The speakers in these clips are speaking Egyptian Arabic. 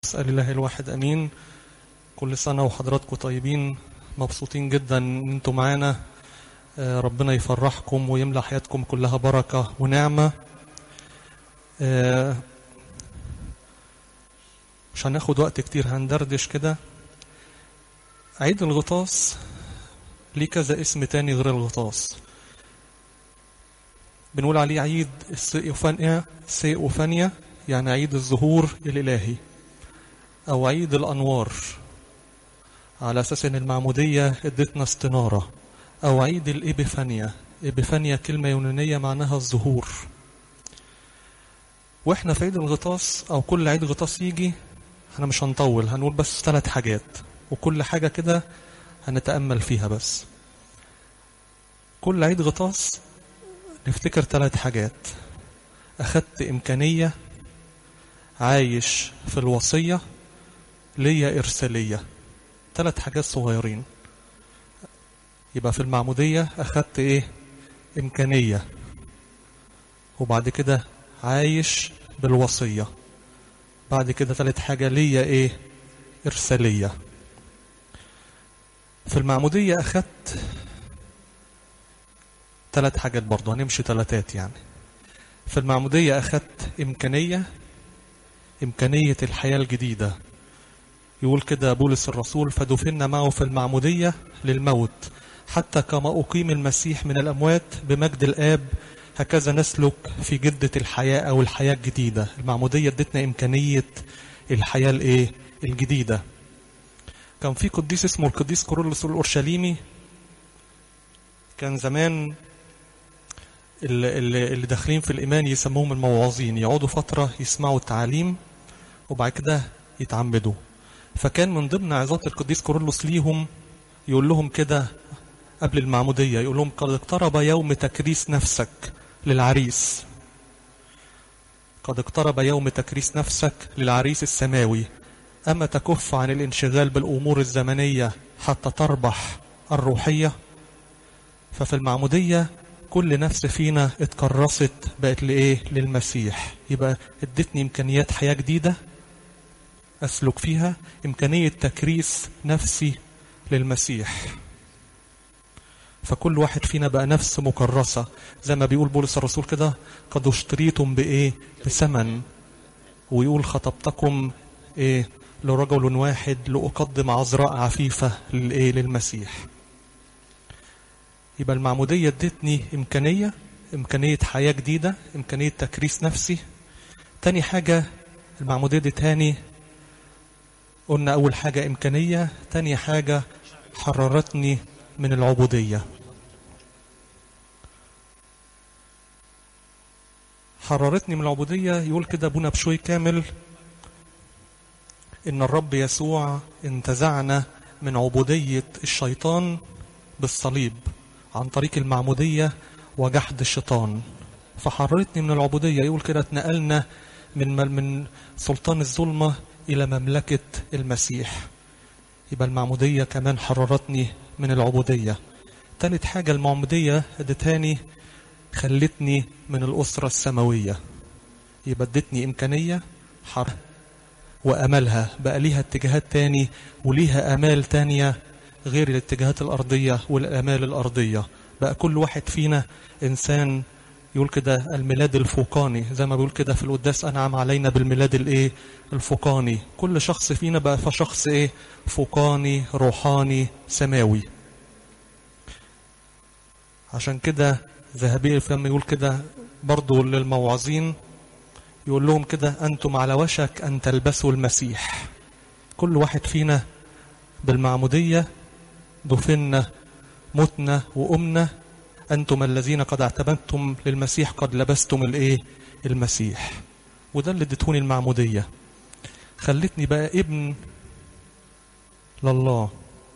أسأل الله الواحد أمين كل سنة وحضراتكم طيبين مبسوطين جدا إن أنتم معانا آه، ربنا يفرحكم ويملى حياتكم كلها بركة ونعمة آه، مش هناخد وقت كتير هندردش كده عيد الغطاس ليه كذا اسم تاني غير الغطاس بنقول عليه عيد السيئوفانيا سيئوفانيا يعني عيد الظهور الإلهي أو عيد الأنوار على أساس إن المعمودية ادتنا استنارة أو عيد الإبيفانيا إبيفانيا كلمة يونانية معناها الظهور وإحنا في عيد الغطاس أو كل عيد غطاس يجي احنا مش هنطول هنقول بس ثلاث حاجات وكل حاجة كده هنتأمل فيها بس كل عيد غطاس نفتكر ثلاث حاجات أخدت إمكانية عايش في الوصية ليا إرسالية ثلاث حاجات صغيرين يبقى في المعمودية أخدت إيه إمكانية وبعد كده عايش بالوصية بعد كده ثالث حاجة ليا إيه إرسالية في المعمودية أخدت ثلاث حاجات برضه هنمشي ثلاثات يعني في المعمودية أخدت إمكانية إمكانية الحياة الجديدة يقول كده بولس الرسول فدفنا معه في المعمودية للموت حتى كما أقيم المسيح من الأموات بمجد الآب هكذا نسلك في جدة الحياة أو الحياة الجديدة المعمودية ادتنا إمكانية الحياة الإيه الجديدة كان في قديس اسمه القديس كورولوس الأورشليمي كان زمان اللي, اللي, اللي داخلين في الإيمان يسموهم الموعظين يقعدوا فترة يسمعوا التعاليم وبعد كده يتعمدوا فكان من ضمن عظات القديس كورولوس ليهم يقول لهم كده قبل المعمودية يقول لهم قد اقترب يوم تكريس نفسك للعريس قد اقترب يوم تكريس نفسك للعريس السماوي أما تكف عن الانشغال بالأمور الزمنية حتى تربح الروحية ففي المعمودية كل نفس فينا اتكرست بقت لإيه للمسيح يبقى ادتني إمكانيات حياة جديدة أسلك فيها إمكانية تكريس نفسي للمسيح فكل واحد فينا بقى نفس مكرسة زي ما بيقول بولس الرسول كده قد اشتريتم بإيه بثمن ويقول خطبتكم إيه لرجل واحد لأقدم عذراء عفيفة للإيه للمسيح يبقى المعمودية ادتني إمكانية إمكانية حياة جديدة إمكانية تكريس نفسي تاني حاجة المعمودية دي تاني قلنا أول حاجة إمكانية تاني حاجة حررتني من العبودية حررتني من العبودية يقول كده أبونا بشوي كامل إن الرب يسوع انتزعنا من عبودية الشيطان بالصليب عن طريق المعمودية وجحد الشيطان فحررتني من العبودية يقول كده اتنقلنا من من سلطان الظلمة إلى مملكة المسيح يبقى المعمودية كمان حررتني من العبودية تالت حاجة المعمودية ادتاني خلتني من الأسرة السماوية يبقى ادتني إمكانية حر وأملها بقى ليها اتجاهات تاني وليها أمال تانية غير الاتجاهات الأرضية والأمال الأرضية بقى كل واحد فينا إنسان يقول كده الميلاد الفوقاني زي ما بيقول كده في القداس أنعم علينا بالميلاد الإيه الفوقاني كل شخص فينا بقى فشخص إيه فوقاني روحاني سماوي عشان كده ذهبي الفم يقول كده برضو للموعظين يقول لهم كده أنتم على وشك أن تلبسوا المسيح كل واحد فينا بالمعمودية دفنا متنا وأمنا أنتم الذين قد اعتمدتم للمسيح قد لبستم الإيه المسيح وده اللي ادتوني المعمودية خلتني بقى ابن لله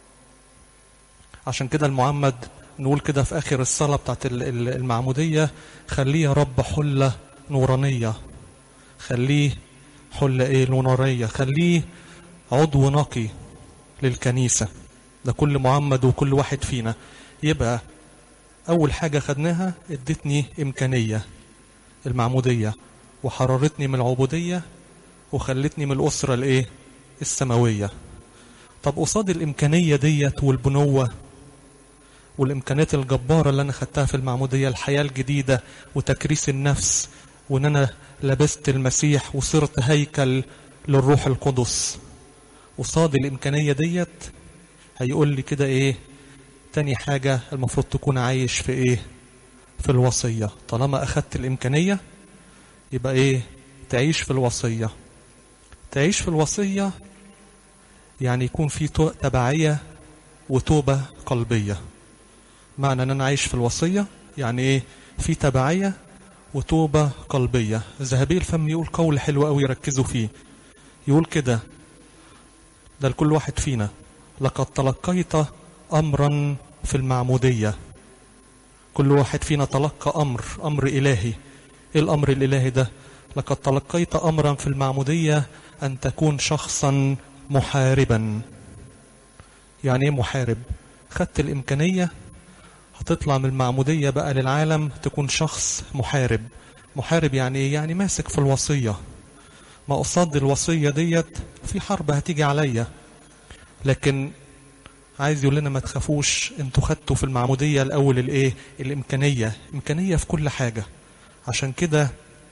عشان كده المعمد نقول كده في آخر الصلاة بتاعت المعمودية خليه يا رب حلة نورانية خليه حلة ايه نورانية خليه عضو نقي للكنيسة ده كل معمد وكل واحد فينا يبقى أول حاجة خدناها ادتني إمكانية المعمودية وحررتني من العبودية وخلتني من الأسرة الإيه السماوية طب قصاد الإمكانية ديت والبنوة والإمكانيات الجبارة اللي أنا خدتها في المعمودية الحياة الجديدة وتكريس النفس وإن أنا لبست المسيح وصرت هيكل للروح القدس قصاد الإمكانية ديت هيقول لي كده إيه تاني حاجة المفروض تكون عايش في إيه في الوصية طالما أخدت الإمكانية يبقى إيه تعيش في الوصية تعيش في الوصية يعني يكون في تبعية وتوبة قلبية معنى ان انا عايش في الوصية يعني ايه في تبعية وتوبة قلبية ذهبي الفم يقول قول حلو قوي يركزوا فيه يقول كده ده لكل واحد فينا لقد تلقيت امرا في المعمودية كل واحد فينا تلقى امر امر الهي ايه الامر الالهي ده لقد تلقيت امرا في المعمودية ان تكون شخصا محاربا يعني ايه محارب خدت الامكانية هتطلع من المعمودية بقى للعالم تكون شخص محارب محارب يعني ايه يعني ماسك في الوصية ما قصاد الوصية ديت في حرب هتيجي عليا لكن عايز يقول لنا ما تخافوش انتوا خدتوا في المعمودية الاول الايه الامكانية امكانية في كل حاجة عشان كده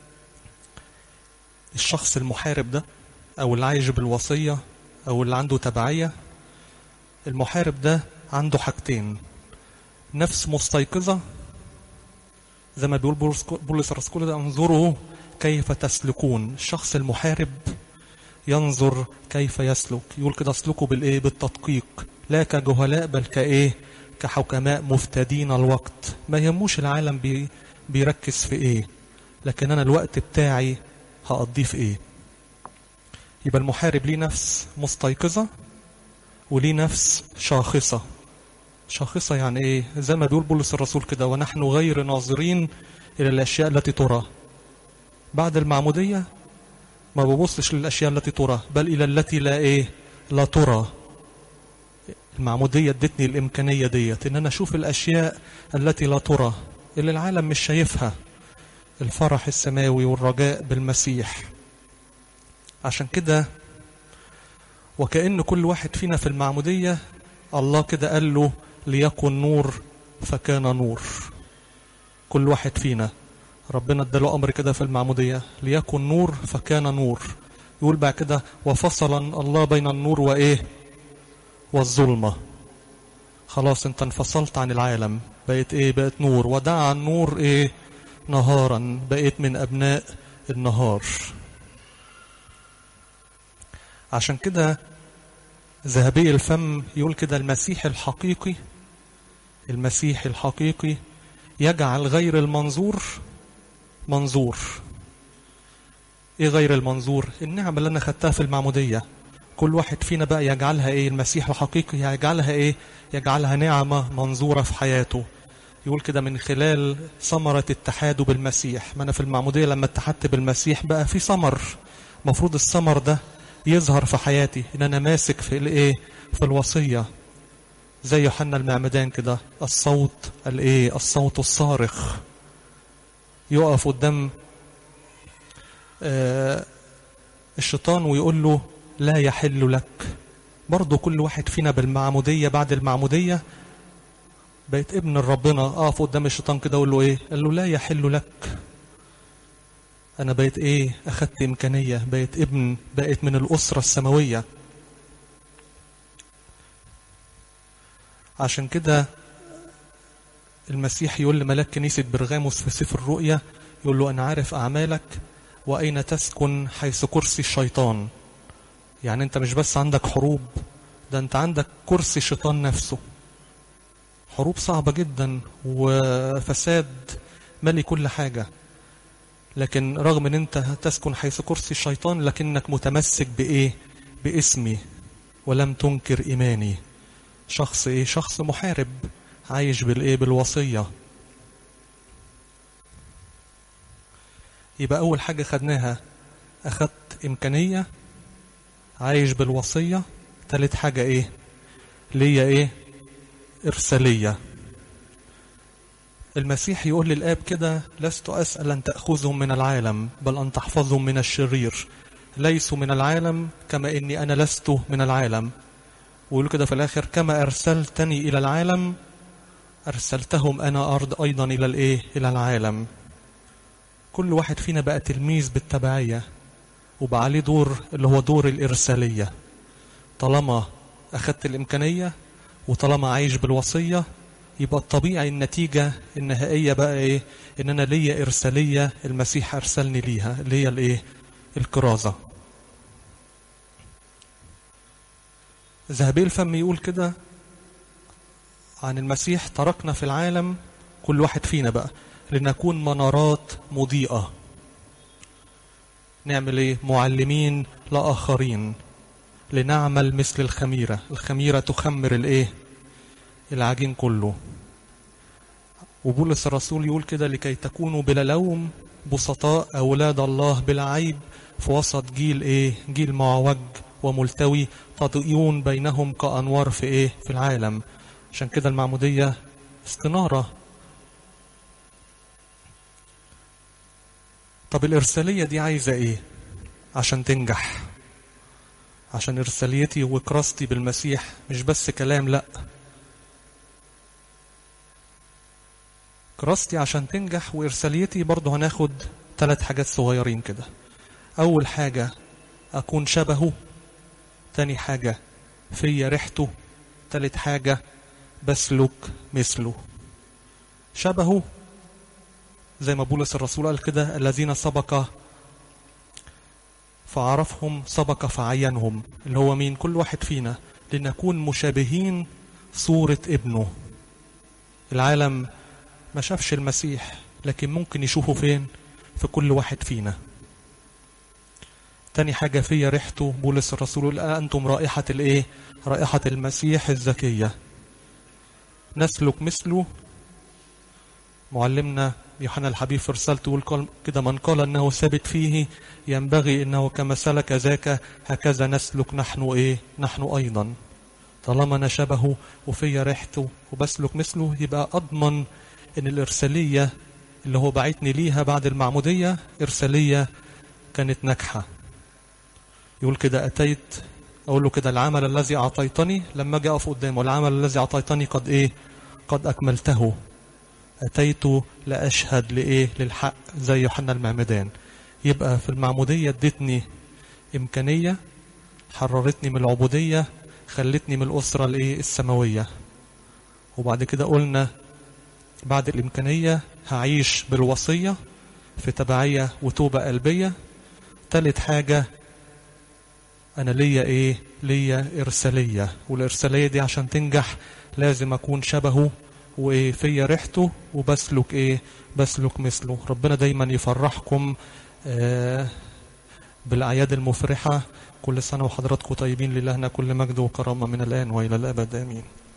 الشخص المحارب ده او اللي عايش بالوصية او اللي عنده تبعية المحارب ده عنده حاجتين نفس مستيقظة زي ما بيقول بولس الرسول ده انظروا كيف تسلكون الشخص المحارب ينظر كيف يسلك يقول كده اسلكوا بالايه بالتدقيق لا كجهلاء بل كايه كحكماء مفتدين الوقت ما يهموش العالم بي بيركز في ايه لكن انا الوقت بتاعي هقضيه في ايه يبقى المحارب ليه نفس مستيقظة وليه نفس شاخصة شاخصة يعني ايه زي ما بيقول بولس الرسول كده ونحن غير ناظرين الى الاشياء التي ترى بعد المعمودية ما ببصش للاشياء التي ترى بل الى التي لا ايه لا ترى المعمودية ادتني الامكانية ديت ان انا اشوف الاشياء التي لا ترى اللي العالم مش شايفها الفرح السماوي والرجاء بالمسيح عشان كده وكأن كل واحد فينا في المعمودية الله كده قال له ليكن نور فكان نور كل واحد فينا ربنا اداله امر كده في المعمودية ليكن نور فكان نور يقول بعد كده وفصل الله بين النور وايه والظلمة خلاص انت انفصلت عن العالم بقيت ايه بقيت نور ودعا النور ايه نهارا بقيت من ابناء النهار عشان كده ذهبي الفم يقول كده المسيح الحقيقي المسيح الحقيقي يجعل غير المنظور منظور ايه غير المنظور النعمة اللي انا خدتها في المعمودية كل واحد فينا بقى يجعلها ايه المسيح الحقيقي يجعلها ايه يجعلها نعمة منظورة في حياته يقول كده من خلال ثمرة اتحاده بالمسيح ما انا في المعمودية لما اتحدت بالمسيح بقى في ثمر مفروض الثمر ده يظهر في حياتي ان انا ماسك في الايه في الوصية زي يوحنا المعمدان كده الصوت الايه الصوت الصارخ يقف قدام آه الشيطان ويقول له لا يحل لك برضه كل واحد فينا بالمعمودية بعد المعمودية بقيت ابن ربنا اقف قدام الشيطان كده اقول له ايه قال له لا يحل لك انا بقيت ايه اخدت امكانية بقيت ابن بقيت من الاسرة السماوية عشان كده المسيح يقول لملاك كنيسة برغاموس في سفر الرؤيا يقول له أنا عارف أعمالك وأين تسكن حيث كرسي الشيطان يعني أنت مش بس عندك حروب ده أنت عندك كرسي الشيطان نفسه حروب صعبة جدا وفساد مالي كل حاجة لكن رغم ان انت تسكن حيث كرسي الشيطان لكنك متمسك بايه باسمي ولم تنكر ايماني شخص ايه شخص محارب عايش بالايه بالوصية يبقى اول حاجة خدناها اخدت امكانية عايش بالوصية تالت حاجة ايه ليا ايه ارسالية المسيح يقول للآب كده لست أسأل أن تأخذهم من العالم بل أن تحفظهم من الشرير ليسوا من العالم كما إني أنا لست من العالم ويقول كده في الآخر كما أرسلتني إلى العالم أرسلتهم أنا أرض أيضا إلى الإيه إلى العالم كل واحد فينا بقى تلميذ بالتبعية وبقى عليه دور اللي هو دور الإرسالية طالما أخدت الإمكانية وطالما عايش بالوصية يبقى الطبيعي النتيجة النهائية بقى إيه إن أنا ليا إرسالية المسيح أرسلني ليها اللي هي الإيه الكرازة ذهبي الفم يقول كده عن المسيح تركنا في العالم كل واحد فينا بقى لنكون منارات مضيئة نعمل ايه معلمين لآخرين لنعمل مثل الخميرة الخميرة تخمر الايه العجين كله وبولس الرسول يقول كده لكي تكونوا بلا لوم بسطاء أولاد الله بلا عيب في وسط جيل ايه جيل معوج وملتوي تضيئون بينهم كأنوار في ايه في العالم عشان كده المعمودية استنارة طب الإرسالية دي عايزة إيه عشان تنجح عشان إرساليتي وكراستي بالمسيح مش بس كلام لأ كراستي عشان تنجح وإرساليتي برضه هناخد ثلاث حاجات صغيرين كده أول حاجة أكون شبهه تاني حاجة فيا ريحته تالت حاجة بسلك مثله شبهه زي ما بولس الرسول قال كده الذين سبق فعرفهم سبق فعينهم اللي هو مين كل واحد فينا لنكون مشابهين صورة ابنه العالم ما شافش المسيح لكن ممكن يشوفه فين في كل واحد فينا تاني حاجة فيا ريحته بولس الرسول أنتم رائحة الإيه رائحة المسيح الزكية نسلك مثله معلمنا يوحنا الحبيب في رسالته يقول كده من قال انه ثابت فيه ينبغي انه كما سلك ذاك هكذا نسلك نحن ايه نحن ايضا طالما انا شبهه وفيا ريحته وبسلك مثله يبقى اضمن ان الارساليه اللي هو بعتني ليها بعد المعموديه ارساليه كانت ناجحه يقول كده اتيت اقول له كده العمل الذي اعطيتني لما اجي اقف قدامه العمل الذي اعطيتني قد ايه قد اكملته أتيت لأشهد لإيه للحق زي يوحنا المعمدان يبقى في المعمودية ادتني إمكانية حررتني من العبودية خلتني من الأسرة الإيه السماوية وبعد كده قلنا بعد الإمكانية هعيش بالوصية في تبعية وتوبة قلبية تالت حاجة أنا ليا إيه ليا إرسالية والإرسالية دي عشان تنجح لازم أكون شبهه وفيا ريحته وبسلك ايه بسلك مثله ربنا دايما يفرحكم آه بالاعياد المفرحه كل سنه وحضراتكم طيبين لله كل مجد وكرامه من الان والى الابد امين